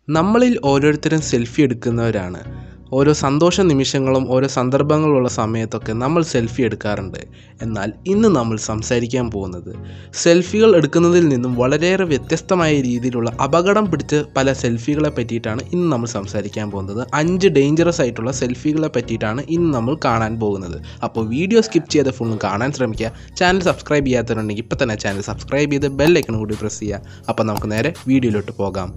നമ്മളിൽ ഓരോരുത്തരും സെൽഫി എടുക്കുന്നവരാണ് ഓരോ സന്തോഷ നിമിഷങ്ങളും ഓരോ സന്ദർഭങ്ങളുള്ള സമയത്തൊക്കെ നമ്മൾ സെൽഫി എടുക്കാറുണ്ട് എന്നാൽ ഇന്ന് നമ്മൾ സംസാരിക്കാൻ പോകുന്നത് സെൽഫികൾ എടുക്കുന്നതിൽ നിന്നും വളരെയേറെ വ്യത്യസ്തമായ രീതിയിലുള്ള അപകടം പിടിച്ച പല സെൽഫികളെ പറ്റിയിട്ടാണ് ഇന്ന് നമ്മൾ സംസാരിക്കാൻ പോകുന്നത് അഞ്ച് ഡേഞ്ചറസ് ആയിട്ടുള്ള സെൽഫികളെ പറ്റിയിട്ടാണ് ഇന്ന് നമ്മൾ കാണാൻ പോകുന്നത് അപ്പോൾ വീഡിയോ സ്കിപ്പ് ചെയ്ത് ഫുള്ളും കാണാൻ ശ്രമിക്കുക ചാനൽ സബ്സ്ക്രൈബ് ചെയ്യാത്തവരുണ്ടെങ്കിൽ ഇപ്പം തന്നെ ചാനൽ സബ്സ്ക്രൈബ് ചെയ്ത് ബെല്ലൈക്കൺ കൂടി പ്രസ് ചെയ്യുക അപ്പോൾ നമുക്ക് നേരെ വീഡിയോയിലോട്ട് പോകാം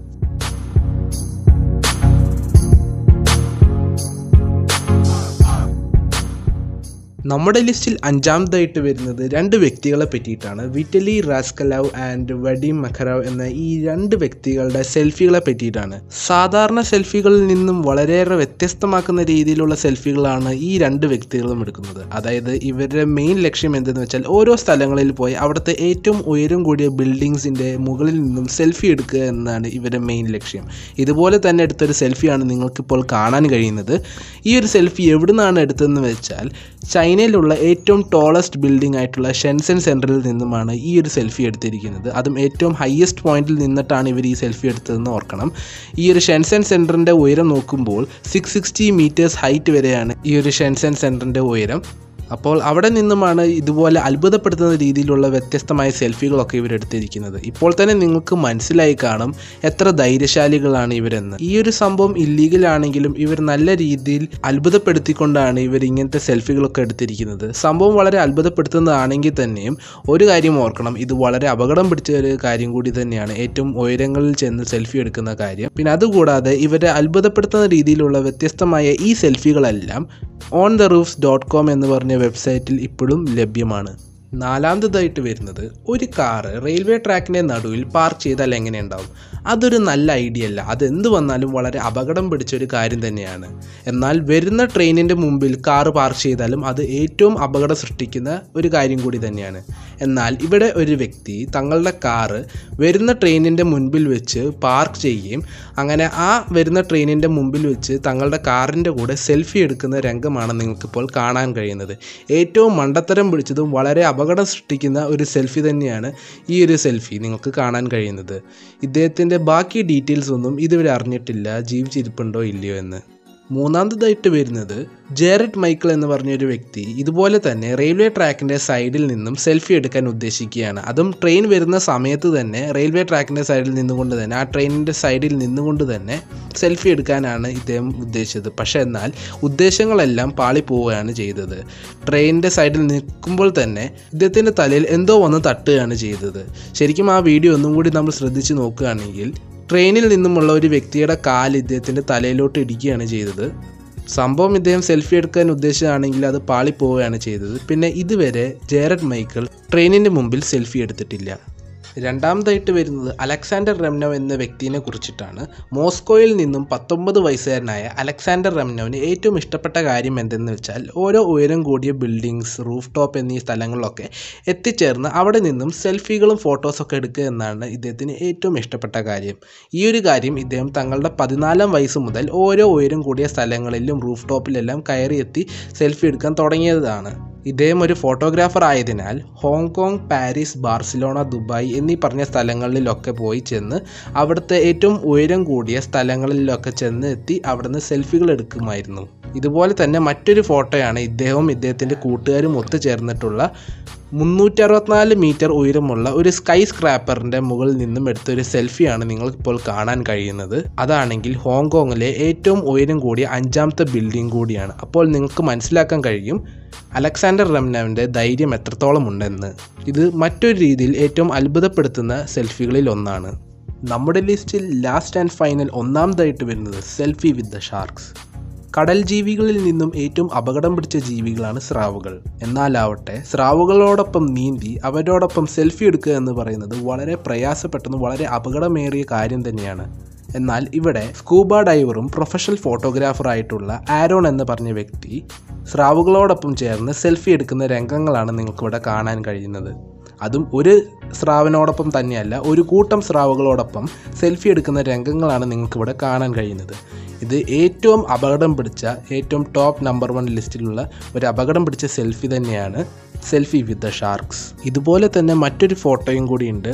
നമ്മുടെ ലിസ്റ്റിൽ അഞ്ചാമതായിട്ട് വരുന്നത് രണ്ട് വ്യക്തികളെ പറ്റിയിട്ടാണ് വിറ്റലി റാസ്കലവ് ആൻഡ് വഡീം മഖറാവ് എന്ന ഈ രണ്ട് വ്യക്തികളുടെ സെൽഫികളെ പറ്റിയിട്ടാണ് സാധാരണ സെൽഫികളിൽ നിന്നും വളരെയേറെ വ്യത്യസ്തമാക്കുന്ന രീതിയിലുള്ള സെൽഫികളാണ് ഈ രണ്ട് വ്യക്തികളും എടുക്കുന്നത് അതായത് ഇവരുടെ മെയിൻ ലക്ഷ്യം എന്തെന്ന് വെച്ചാൽ ഓരോ സ്ഥലങ്ങളിൽ പോയി അവിടുത്തെ ഏറ്റവും ഉയരം കൂടിയ ബിൽഡിങ്സിൻ്റെ മുകളിൽ നിന്നും സെൽഫി എടുക്കുക എന്നതാണ് ഇവരുടെ മെയിൻ ലക്ഷ്യം ഇതുപോലെ തന്നെ എടുത്തൊരു സെൽഫിയാണ് നിങ്ങൾക്കിപ്പോൾ കാണാൻ കഴിയുന്നത് ഈ ഒരു സെൽഫി എവിടുന്നാണ് എടുത്തതെന്ന് വെച്ചാൽ ചൈനയിലുള്ള ഏറ്റവും ടോളസ്റ്റ് ബിൽഡിംഗ് ആയിട്ടുള്ള ഷെൻസൻ സെൻറ്ററിൽ നിന്നുമാണ് ഈ ഒരു സെൽഫി എടുത്തിരിക്കുന്നത് അതും ഏറ്റവും ഹയസ്റ്റ് പോയിന്റിൽ നിന്നിട്ടാണ് ഇവർ ഈ സെൽഫി എടുത്തതെന്ന് ഓർക്കണം ഈ ഒരു ഷെൻസൻ സെൻറ്ററിൻ്റെ ഉയരം നോക്കുമ്പോൾ സിക്സ് സിക്സ്റ്റി മീറ്റേഴ്സ് ഹൈറ്റ് വരെയാണ് ഈ ഒരു ഷെൻസൻ സെൻറ്ററിൻ്റെ ഉയരം അപ്പോൾ അവിടെ നിന്നുമാണ് ഇതുപോലെ അത്ഭുതപ്പെടുത്തുന്ന രീതിയിലുള്ള വ്യത്യസ്തമായ സെൽഫികളൊക്കെ ഇവരെടുത്തിരിക്കുന്നത് ഇപ്പോൾ തന്നെ നിങ്ങൾക്ക് മനസ്സിലായി കാണും എത്ര ധൈര്യശാലികളാണ് ഇവരെന്ന് ഈ ഒരു സംഭവം ഇല്ലീഗൽ ആണെങ്കിലും ഇവർ നല്ല രീതിയിൽ അത്ഭുതപ്പെടുത്തിക്കൊണ്ടാണ് ഇവർ ഇങ്ങനത്തെ സെൽഫികളൊക്കെ എടുത്തിരിക്കുന്നത് സംഭവം വളരെ അത്ഭുതപ്പെടുത്തുന്നതാണെങ്കിൽ തന്നെയും ഒരു കാര്യം ഓർക്കണം ഇത് വളരെ അപകടം പിടിച്ച ഒരു കാര്യം കൂടി തന്നെയാണ് ഏറ്റവും ഉയരങ്ങളിൽ ചെന്ന് സെൽഫി എടുക്കുന്ന കാര്യം പിന്നെ അതുകൂടാതെ ഇവരെ അത്ഭുതപ്പെടുത്തുന്ന രീതിയിലുള്ള വ്യത്യസ്തമായ ഈ സെൽഫികളെല്ലാം on the roofs dot com എന്ന് പറഞ്ഞ വെബ്സൈറ്റിൽ ഇപ്പോഴും ലഭ്യമാണ് നാലാമതായിട്ട് വരുന്നത് ഒരു കാറ് റെയിൽവേ ട്രാക്കിൻ്റെ നടുവിൽ പാർക്ക് ചെയ്താൽ എങ്ങനെ ഉണ്ടാവും അതൊരു നല്ല ഐഡിയ അല്ല അതെന്ത് വന്നാലും വളരെ അപകടം പിടിച്ച ഒരു കാര്യം തന്നെയാണ് എന്നാൽ വരുന്ന ട്രെയിനിൻ്റെ മുമ്പിൽ കാറ് പാർക്ക് ചെയ്താലും അത് ഏറ്റവും അപകടം സൃഷ്ടിക്കുന്ന ഒരു കാര്യം കൂടി തന്നെയാണ് എന്നാൽ ഇവിടെ ഒരു വ്യക്തി തങ്ങളുടെ കാറ് വരുന്ന ട്രെയിനിൻ്റെ മുൻപിൽ വെച്ച് പാർക്ക് ചെയ്യുകയും അങ്ങനെ ആ വരുന്ന ട്രെയിനിൻ്റെ മുമ്പിൽ വെച്ച് തങ്ങളുടെ കാറിൻ്റെ കൂടെ സെൽഫി എടുക്കുന്ന രംഗമാണ് നിങ്ങൾക്കിപ്പോൾ കാണാൻ കഴിയുന്നത് ഏറ്റവും മണ്ടത്തരം പിടിച്ചതും വളരെ അപകടം സൃഷ്ടിക്കുന്ന ഒരു സെൽഫി തന്നെയാണ് ഈ ഒരു സെൽഫി നിങ്ങൾക്ക് കാണാൻ കഴിയുന്നത് ഇദ്ദേഹത്തിൻ്റെ ബാക്കി ഡീറ്റെയിൽസ് ഒന്നും ഇതുവരെ അറിഞ്ഞിട്ടില്ല ജീവിച്ചിരിപ്പുണ്ടോ ഇല്ലയോ എന്ന് മൂന്നാമതായിട്ട് വരുന്നത് ജേറഡ് മൈക്കിൾ എന്ന് പറഞ്ഞൊരു വ്യക്തി ഇതുപോലെ തന്നെ റെയിൽവേ ട്രാക്കിൻ്റെ സൈഡിൽ നിന്നും സെൽഫി എടുക്കാൻ ഉദ്ദേശിക്കുകയാണ് അതും ട്രെയിൻ വരുന്ന സമയത്ത് തന്നെ റെയിൽവേ ട്രാക്കിൻ്റെ സൈഡിൽ നിന്നുകൊണ്ട് തന്നെ ആ ട്രെയിനിൻ്റെ സൈഡിൽ നിന്നുകൊണ്ട് തന്നെ സെൽഫി എടുക്കാനാണ് ഇദ്ദേഹം ഉദ്ദേശിച്ചത് പക്ഷേ എന്നാൽ ഉദ്ദേശങ്ങളെല്ലാം പാളിപ്പോവുകയാണ് ചെയ്തത് ട്രെയിനിൻ്റെ സൈഡിൽ നിൽക്കുമ്പോൾ തന്നെ ഇദ്ദേഹത്തിൻ്റെ തലയിൽ എന്തോ വന്ന് തട്ടുകയാണ് ചെയ്തത് ശരിക്കും ആ വീഡിയോ ഒന്നും കൂടി നമ്മൾ ശ്രദ്ധിച്ച് നോക്കുകയാണെങ്കിൽ ട്രെയിനിൽ നിന്നുമുള്ള ഒരു വ്യക്തിയുടെ കാൽ ഇദ്ദേഹത്തിൻ്റെ തലയിലോട്ട് ഇടിക്കുകയാണ് ചെയ്തത് സംഭവം ഇദ്ദേഹം സെൽഫി എടുക്കാൻ ഉദ്ദേശിച്ചതാണെങ്കിൽ അത് പാളിപ്പോവുകയാണ് ചെയ്തത് പിന്നെ ഇതുവരെ ജേറഡ് മൈക്കിൾ ട്രെയിനിൻ്റെ മുമ്പിൽ സെൽഫി എടുത്തിട്ടില്ല രണ്ടാമതായിട്ട് വരുന്നത് അലക്സാണ്ടർ റെംനവ് എന്ന വ്യക്തിനെ കുറിച്ചിട്ടാണ് മോസ്കോയിൽ നിന്നും പത്തൊമ്പത് വയസ്സുകാരനായ അലക്സാണ്ടർ റെംനവിന് ഏറ്റവും ഇഷ്ടപ്പെട്ട കാര്യം എന്തെന്ന് വെച്ചാൽ ഓരോ ഉയരം കൂടിയ ബിൽഡിങ്സ് റൂഫ് ടോപ്പ് എന്നീ സ്ഥലങ്ങളിലൊക്കെ എത്തിച്ചേർന്ന് അവിടെ നിന്നും സെൽഫികളും ഫോട്ടോസൊക്കെ എടുക്കുക എന്നാണ് ഇദ്ദേഹത്തിന് ഏറ്റവും ഇഷ്ടപ്പെട്ട കാര്യം ഈ ഒരു കാര്യം ഇദ്ദേഹം തങ്ങളുടെ പതിനാലാം വയസ്സ് മുതൽ ഓരോ ഉയരം കൂടിയ സ്ഥലങ്ങളിലും റൂഫ് ടോപ്പിലെല്ലാം കയറി എത്തി സെൽഫി എടുക്കാൻ തുടങ്ങിയതാണ് ഇദ്ദേഹം ഒരു ഫോട്ടോഗ്രാഫർ ആയതിനാൽ ഹോങ്കോങ് പാരീസ് ബാർസിലോണ ദുബായ് എന്നീ പറഞ്ഞ സ്ഥലങ്ങളിലൊക്കെ പോയി ചെന്ന് അവിടുത്തെ ഏറ്റവും ഉയരം കൂടിയ സ്ഥലങ്ങളിലൊക്കെ ചെന്ന് എത്തി അവിടുന്ന് സെൽഫികൾ എടുക്കുമായിരുന്നു ഇതുപോലെ തന്നെ മറ്റൊരു ഫോട്ടോയാണ് ഇദ്ദേഹവും ഇദ്ദേഹത്തിൻ്റെ കൂട്ടുകാരും ഒത്തുചേർന്നിട്ടുള്ള മുന്നൂറ്റി അറുപത്തിനാല് മീറ്റർ ഉയരമുള്ള ഒരു സ്കൈ സ്ക്രാപ്പറിൻ്റെ മുകളിൽ നിന്നും എടുത്തൊരു സെൽഫിയാണ് നിങ്ങൾക്കിപ്പോൾ കാണാൻ കഴിയുന്നത് അതാണെങ്കിൽ ഹോങ്കോങ്ങിലെ ഏറ്റവും ഉയരം കൂടിയ അഞ്ചാമത്തെ ബിൽഡിംഗ് കൂടിയാണ് അപ്പോൾ നിങ്ങൾക്ക് മനസ്സിലാക്കാൻ കഴിയും അലക്സാണ്ടർ റംനവിൻ്റെ ധൈര്യം എത്രത്തോളം ഉണ്ടെന്ന് ഇത് മറ്റൊരു രീതിയിൽ ഏറ്റവും അത്ഭുതപ്പെടുത്തുന്ന സെൽഫികളിൽ ഒന്നാണ് നമ്മുടെ ലിസ്റ്റിൽ ലാസ്റ്റ് ആൻഡ് ഫൈനൽ ഒന്നാമതായിട്ട് വരുന്നത് സെൽഫി വിത്ത് ദ ഷാർക്സ് കടൽ ജീവികളിൽ നിന്നും ഏറ്റവും അപകടം പിടിച്ച ജീവികളാണ് സ്രാവുകൾ എന്നാലാവട്ടെ സ്രാവുകളോടൊപ്പം നീന്തി അവരോടൊപ്പം സെൽഫി എടുക്കുക എന്ന് പറയുന്നത് വളരെ പ്രയാസപ്പെട്ടതും വളരെ അപകടമേറിയ കാര്യം തന്നെയാണ് എന്നാൽ ഇവിടെ സ്കൂബ ഡൈവറും പ്രൊഫഷണൽ ഫോട്ടോഗ്രാഫറായിട്ടുള്ള ആരോൺ എന്ന് പറഞ്ഞ വ്യക്തി സ്രാവുകളോടൊപ്പം ചേർന്ന് സെൽഫി എടുക്കുന്ന രംഗങ്ങളാണ് നിങ്ങൾക്കിവിടെ കാണാൻ കഴിയുന്നത് അതും ഒരു സ്രാവിനോടൊപ്പം തന്നെയല്ല ഒരു കൂട്ടം സ്രാവുകളോടൊപ്പം സെൽഫി എടുക്കുന്ന രംഗങ്ങളാണ് നിങ്ങൾക്കിവിടെ കാണാൻ കഴിയുന്നത് ഇത് ഏറ്റവും അപകടം പിടിച്ച ഏറ്റവും ടോപ്പ് നമ്പർ വൺ ലിസ്റ്റിലുള്ള ഒരു അപകടം പിടിച്ച സെൽഫി തന്നെയാണ് സെൽഫി വിത്ത് ദ ഷാർക്സ് ഇതുപോലെ തന്നെ മറ്റൊരു ഫോട്ടോയും കൂടിയുണ്ട്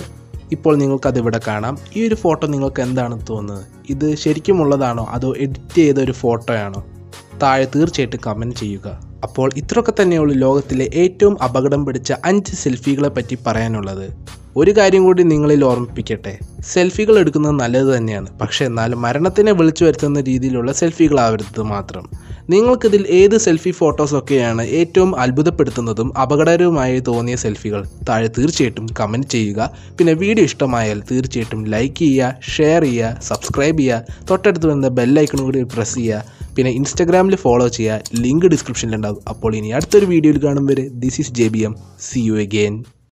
ഇപ്പോൾ നിങ്ങൾക്കത് ഇവിടെ കാണാം ഈ ഒരു ഫോട്ടോ നിങ്ങൾക്ക് എന്താണ് തോന്നുന്നത് ഇത് ശരിക്കുമുള്ളതാണോ അതോ എഡിറ്റ് ചെയ്ത ഒരു ഫോട്ടോയാണോ താഴെ തീർച്ചയായിട്ടും കമൻറ്റ് ചെയ്യുക അപ്പോൾ ഇത്രയൊക്കെ തന്നെയുള്ളൂ ലോകത്തിലെ ഏറ്റവും അപകടം പിടിച്ച അഞ്ച് സെൽഫികളെ പറ്റി പറയാനുള്ളത് ഒരു കാര്യം കൂടി നിങ്ങളിൽ ഓർമ്മിപ്പിക്കട്ടെ സെൽഫികൾ എടുക്കുന്നത് നല്ലത് തന്നെയാണ് പക്ഷേ എന്നാലും മരണത്തിനെ വിളിച്ചു വരുത്തുന്ന രീതിയിലുള്ള സെൽഫികളാവരുത് മാത്രം നിങ്ങൾക്കിതിൽ ഏത് സെൽഫി ഫോട്ടോസൊക്കെയാണ് ഏറ്റവും അത്ഭുതപ്പെടുത്തുന്നതും അപകടകരവുമായി തോന്നിയ സെൽഫികൾ താഴെ തീർച്ചയായിട്ടും കമൻറ്റ് ചെയ്യുക പിന്നെ വീഡിയോ ഇഷ്ടമായാൽ തീർച്ചയായിട്ടും ലൈക്ക് ചെയ്യുക ഷെയർ ചെയ്യുക സബ്സ്ക്രൈബ് ചെയ്യുക തൊട്ടടുത്ത് വരുന്ന ബെല്ലൈക്കണും കൂടി പ്രസ് ചെയ്യുക പിന്നെ ഇൻസ്റ്റാഗ്രാമിൽ ഫോളോ ചെയ്യുക ലിങ്ക് ഡിസ്ക്രിപ്ഷനിലുണ്ടാകും അപ്പോൾ ഇനി അടുത്തൊരു വീഡിയോയിൽ കാണും വരെ this is J B M C U again